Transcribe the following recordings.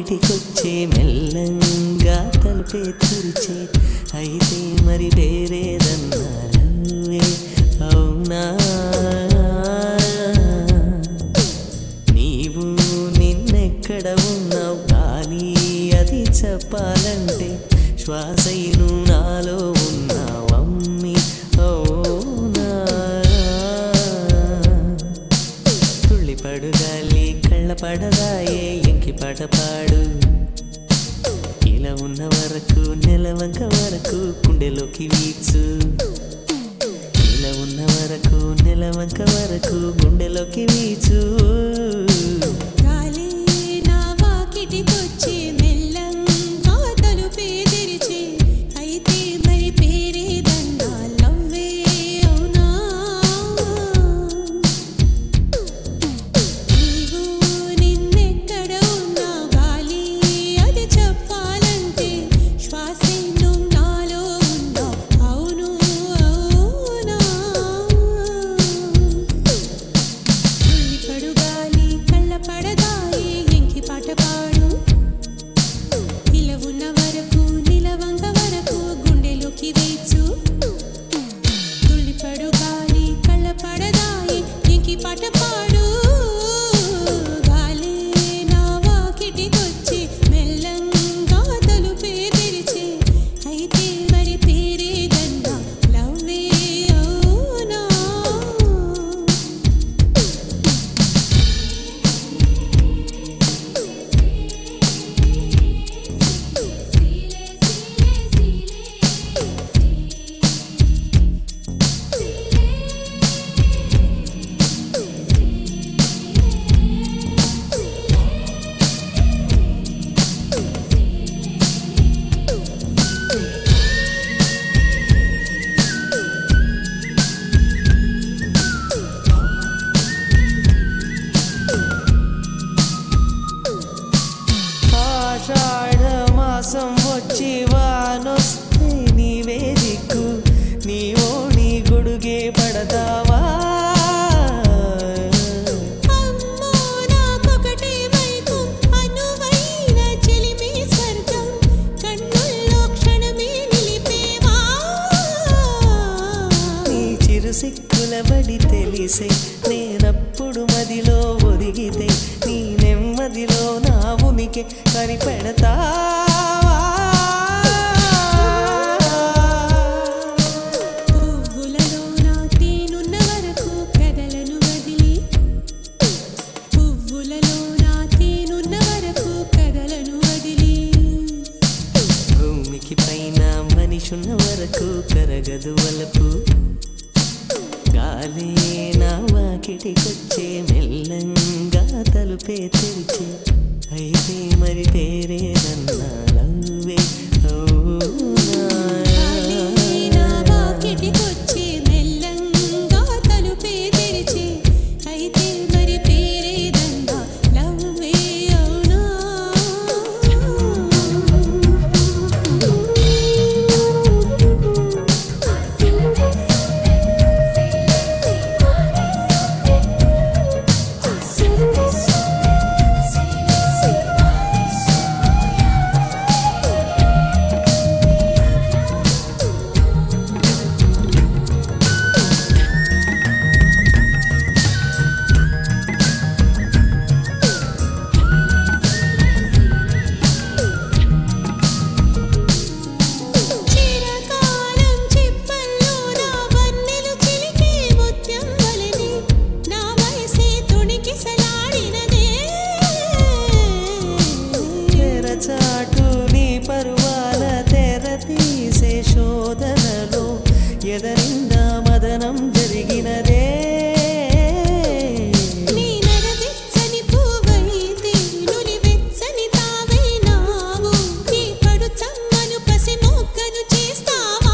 వాకిటికొచ్చే మెల్లంగా తలుపే తెరిచే అయితే మరి వేరేదన్నా లవ్వే అవునా నీవు నిన్నెక్కడ ఉన్నావు కానీ అది చెప్పాలంటే శ్వాసైను నాలో ఉన్నావమ్మి అవునా తుళ్ళి పడుగాలి కళ్ళ పడదాయే ఎంకి పాట పాడు ఇలా ఉన్న వరకు నెలవంక వరకు గుండెలోకి వీచు ఇలా ఉన్న వరకు నెలవంక వరకు గుండెలోకి వీచు గాలి నా వాకిటికొచ్చి మెల్లంగా తలుపే తెరిచి అయితే మరి పేరేదన్నా లవ్వే అవునా నీవు నిన్నెక్కడ ఉన్నా గాలి అది చెప్పాలంటే శ్వాసే నువ్వు నాలో ఉన్నా అవును అవునా తుళ్ళి పడుగాలి కళ్ళ పడదాయి ఎంకి పాట పాడు ఇలా ఉన్న వరకు నిలవంగ వరకు గుండెలోకి వేచు తుళ్ళి పడుగాలి కళ్ళ పడదాయి ఎంకి పాట పాడు గాలి నా వాకిటికొచ్చి మెల్లంగా తలుపే తెరిచి అయితే మరి పేరేదన్నా లవ్వే అవునా ఆషాఢ మాసం వచ్చి వానొస్తే నీవే దిక్కు నీవో నీ గొడుగే పడతావా అమ్మో నాకొకటే వైకు అనువైన చెలిమే స్వర్గం కన్నుల్లో క్షణమే నిలిపేవా నీ చిరు సిక్కుల బడి తెలిసే నేనప్పుడు మదిలో ఒదిగితే నీ నెమ్మదిలో నా ఉనికి కనిపెడతావా పువ్వులలో నా తేనున్న వరకు కదలను వదిలి పువ్వులలో నా తేనున్న వరకు కదలను వదిలి భూమికి పైన మనిషున్న వరకు కరగదు వలపు గాలి నా వాకిటికొచ్చే మెల్లంగా తలుపే తెరిచే అయితే మరి పేరేదన్నా లవ్వే గాలి నా వాకిటికొచ్చి మెల్లంగా తలుపే తెరిచి అయితే మరి పేరేదన్నా లవ్వే అవునా చిరకాలం చిప్పల్లో నా వన్నెలు చిలికే ముత్యం వలెనే నా వయసే తొణికి సలాడినదే తెరచాటు నీ పరువాల తెర తీసే శోధనలో ఎదరిందా మదనం జరిగినదే నీ నరవెచ్చని పువ్వైతే నులి వెచ్చని తావైనావు నీ పడు చమ్మను పసి మొగ్గను చేస్తావా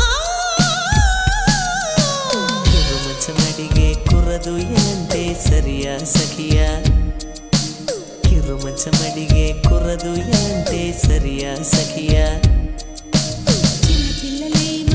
కిరుమచ్చమడిగే కుర్రదు అంటే సరియా సఖియా కిరుమచ్చమడిగే కుర్రదు అంటే సరియా సఖియా చిన్న పిల్లలైన